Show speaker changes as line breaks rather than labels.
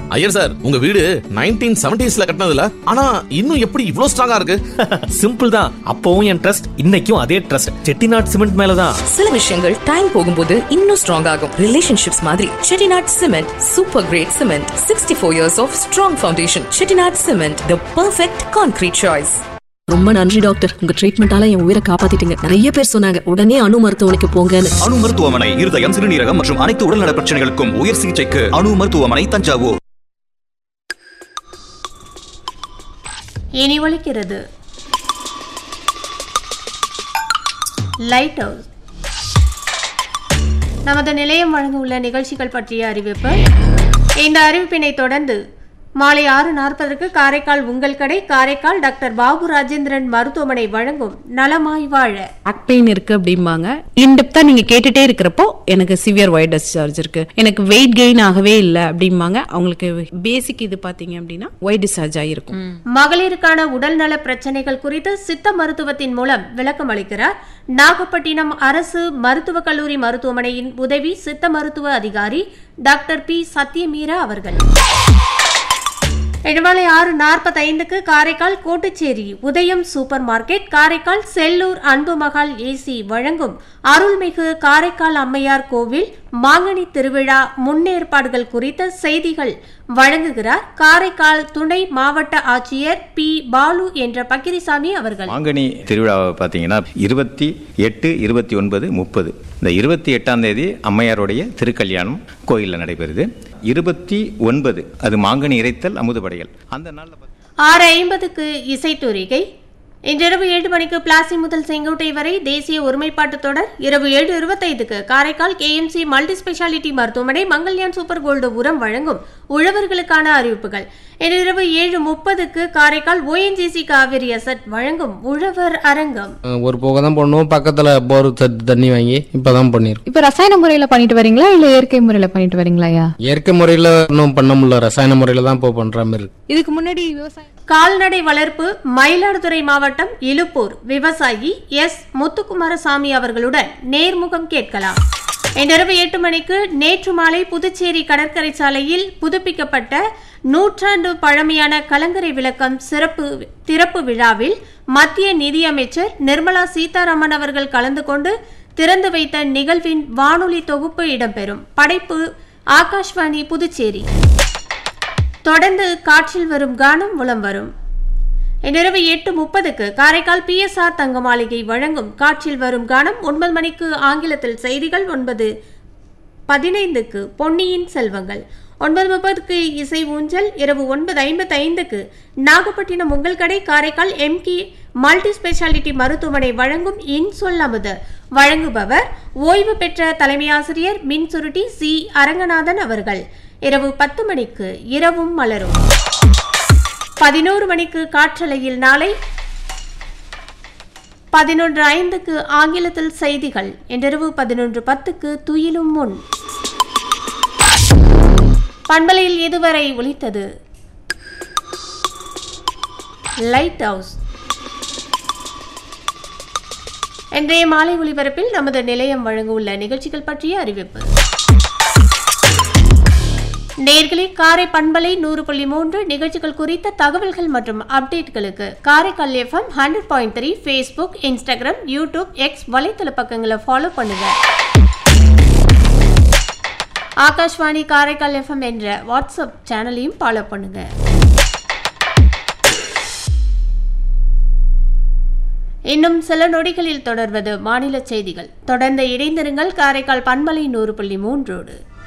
Iyer sir உங்க வீடு nineteen செவன்டிஸ்ல கட்டினதுல ஆனா இன்னும் எப்படி இவ்ளோ ஸ்ட்ராங்கா இருக்கு
சிம்பிள் தான் அப்பவும் என் ட்ரஸ்ட் இன்னைக்கும் அதே ட்ரஸ்ட் செட்டிநாட் சிமெண்ட் மேலதான்
சில விஷயங்கள் டைம் போகும்போது இன்னும் ஸ்ட்ராங் ஆகும் ரிலேஷன்ஷிப்ஸ் மாதிரி Chettinad cement super great cement sixty four years of strong foundation Chettinad cement the perfect concrete choice
ரொம்ப நன்றி டாக்டர் உங்க ட்ரீட்மெண்டால என் உயிரை காப்பாத்திட்டீங்க நிறைய பேர் சொன்னாங்க உடனே அணு மருத்துவமனைக்கு போங்கன்னு
அணு மருத்துவமனை இருதயம் சிறுநீரகம் மற்றும் அனைத்து உடல்நல பிரச்சனைகளுக்கும் உயர் சிகிச்சைக்கு அணு மருத்துவமனை தஞ்சாவூர்
இனி ஒலிக்கிறது லைட் ஹவுஸ் நமது நிலையம் வழங்க உள்ள நிகழ்ச்சிகள் பற்றிய அறிவிப்பு இந்த அறிவிப்பினை தொடர்ந்து மாலை ஆறு நாற்பதற்கு காரைக்கால் உங்கள் கடை காரைக்கால் டாக்டர் பாபு ராஜேந்திரன் மருத்துவமனை வழங்கும் நலமாய் வாழ
பேக் பெயின் இருக்கு அப்படிம்பாங்க இன்டெப்தா நீங்க கேட்டுட்டே இருக்கிறப்போ எனக்கு சிவியர் ஒயிட் டிஸ்சார்ஜ் இருக்கு எனக்கு வெயிட் கெயின் ஆகவே இல்லை அப்படிம்பாங்க அவங்களுக்கு பேசிக் இது பாத்தீங்க அப்படின்னா ஒயிட் டிஸ்சார்ஜ் ஆகிருக்கும்
மகளிருக்கான உடல்நல பிரச்சனைகள் குறித்து சித்த மருத்துவத்தின் மூலம் விளக்கம் அளிக்கிறார் நாகப்பட்டினம் அரசு மருத்துவக் கல்லூரி மருத்துவமனையின் உதவி சித்த மருத்துவ அதிகாரி டாக்டர் பி சத்யமீரா அவர்கள் இடைவேளை ஆறு நாற்பத்தைந்துக்கு காரைக்கால் கோட்டுச்சேரி உதயம் சூப்பர் மார்க்கெட் காரைக்கால் செல்லூர் அன்பு மகால் ஏசி வழங்கும் அருள்மிகு காரைக்கால் அம்மையார் கோவில் மாங்கனி திருவிழா முன்னேற்பாடுகள் குறித்த செய்திகள் வழங்குகிறார் காரைக்கால் துணை மாவட்ட ஆட்சியர் பி பாலு என்ற பக்கிரிசாமி அவர்கள்
மாங்கனி திருவிழாவை பார்த்தீங்கன்னா இருபத்தி எட்டு இருபத்தி ஒன்பது முப்பது இந்த இருபத்தி எட்டாம் தேதி அம்மையாருடைய திருக்கல்யாணம் கோயிலில் நடைபெறுது இருபத்தி ஒன்பது அது மாங்கனி இறைத்தல் அமுதுபடைகள் அந்த நாளில்
ஆறு ஐம்பதுக்கு இசைத்துறிகை இன்றிரவு ஏழு மணிக்கு பிளாசி முதல் செங்கோட்டை வரை தேசிய ஒருமைப்பாட்டு தொடர் இரவு ஏழு இருபத்தைந்துக்கு காரைக்கால் கேஎம்சி மல்டி ஸ்பெஷாலிட்டி மருத்துவமனை மங்கல்யான் சூப்பர் கோல்டு உரம் வழங்கும் உழவர்களுக்கான அறிவிப்புகள் இன்றிரவு ஏழு முப்பதுக்கு காரைக்கால் ஓஎன்ஜிசி காவிரி அசட் வழங்கும் உழவர் அரங்கம்
ஒரு போக தான் பண்ணுவோம் பக்கத்தில் போர் தட்டு தண்ணி வாங்கி இப்போ தான் பண்ணியிருக்கோம்
இப்ப ரசாயன முறையில பண்ணிட்டு வரீங்களா இல்ல இயற்கை முறையில பண்ணிட்டு வரீங்களா ஐயா
இயற்கை முறையில் இன்னும் பண்ண முடியல ரசாயன முறையில் தான் இப்போ பண்ணுற மாதிரி இருக்கு
இதுக்கு முன்னாடி விவசாயம்
கால்நடை வளர்ப்பு மயிலாடுதுறை மாவட்டம் இலுப்பூர் விவசாயி எஸ் முத்துக்குமாரசாமி அவர்களுடன் நேர்முகம் கேட்கலாம் இன்றிரவு எட்டு மணிக்கு நேற்று மாலை புதுச்சேரி கடற்கரை சாலையில் புதுப்பிக்கப்பட்ட நூற்றாண்டு பழமையான கலங்கரை விளக்கம் சிறப்பு திறப்பு விழாவில் மத்திய நிதியமைச்சர் நிர்மலா சீதாராமன் அவர்கள் கலந்து கொண்டு திறந்து வைத்த நிகழ்வின் வானொலி தொகுப்பு இடம்பெறும் படைப்பு ஆகாஷ்வாணி புதுச்சேரி தொடர்ந்து காற்றில் வரும் கானம் மூலம் வரும் இன்றிரவு எட்டு முப்பதுக்கு காரைக்கால் பிஎஸ்ஆர் தங்க மாளிகை வழங்கும் காற்றில் வரும் கானம் ஒன்பது மணிக்கு ஆங்கிலத்தில் செய்திகள் ஒன்பது பதினைந்துக்கு பொன்னியின் செல்வங்கள் ஒன்பது முப்பதுக்கு இசை ஊஞ்சல் இரவு ஒன்பது ஐம்பத்தி ஐந்துக்கு நாகப்பட்டினம் உங்கள் கடை காரைக்கால் எம்கி மல்டி ஸ்பெஷாலிட்டி மருத்துவமனை வழங்கும் இன் சொல்லாமது வழங்குபவர் ஓய்வு பெற்ற தலைமை ஆசிரியர் மின்சுருட்டி சி அரங்கநாதன் அவர்கள் இரவு பத்து மணிக்கு இரவும் மலரும் பதினோரு மணிக்கு காற்றலையில் நாளை பதினொன்று ஐந்துக்கு ஆங்கிலத்தில் செய்திகள் இன்றிரவு பதினொன்று பத்துக்கு துயிலும் முன் பண்பலையில் இதுவரை ஒலித்தது லைட் ஹவுஸ் இன்றைய மாலை ஒளிபரப்பில் நமது நிலையம் வழங்க உள்ள நிகழ்ச்சிகள் பற்றிய அறிவிப்பு நேர்களே காரை பண்பலை நூறு புள்ளி மூன்று நிகழ்ச்சிகள் குறித்த தகவல்கள் மற்றும் அப்டேட்களுக்கு Karaikal FM hundred point three Facebook Instagram YouTube X வலைத்தள பக்கங்களை ஃபாலோ பண்ணுங்க ஆகாஷ்வாணி காரைக்கால் எஃப்எம் என்ற வாட்ஸ்அப் சேனலையும் ஃபாலோ பண்ணுங்க இன்னும் சில நொடிகளில் தொடர்வது மாநில செய்திகள் தொடர்ந்து இணைந்திருங்கள் காரைக்கால் பண்பலை நூறு புள்ளி மூன்றோடு